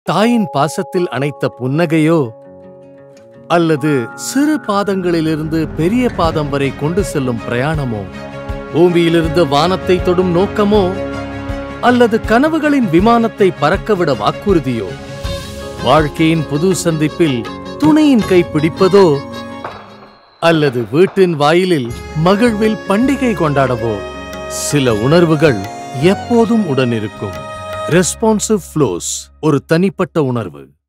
தாயின் பாசத்தில் அணைத்த புன்னகையோ அல்லது சிறு பாதங்களிலிருந்து பெரிய பாதம் வரை கொண்டு செல்லும் பிரயாணமோ பூமியிலிருந்து வானத்தை தொடும் நோக்கமோ அல்லது கனவுகளின் விமானத்தை பறக்கவிட வாக்குறுதியோ வாழ்க்கையின் புது சந்திப்பில் துணையின் கை பிடிப்பதோ அல்லது வீட்டின் வாயிலில் மகிழ்வில் பண்டிகை கொண்டாடவோ சில உணர்வுகள் எப்போதும் உடனிருக்கும் ரெஸ்பான்சிவ் ஃப்ளோஸ் ஒரு தனிப்பட்ட உணர்வு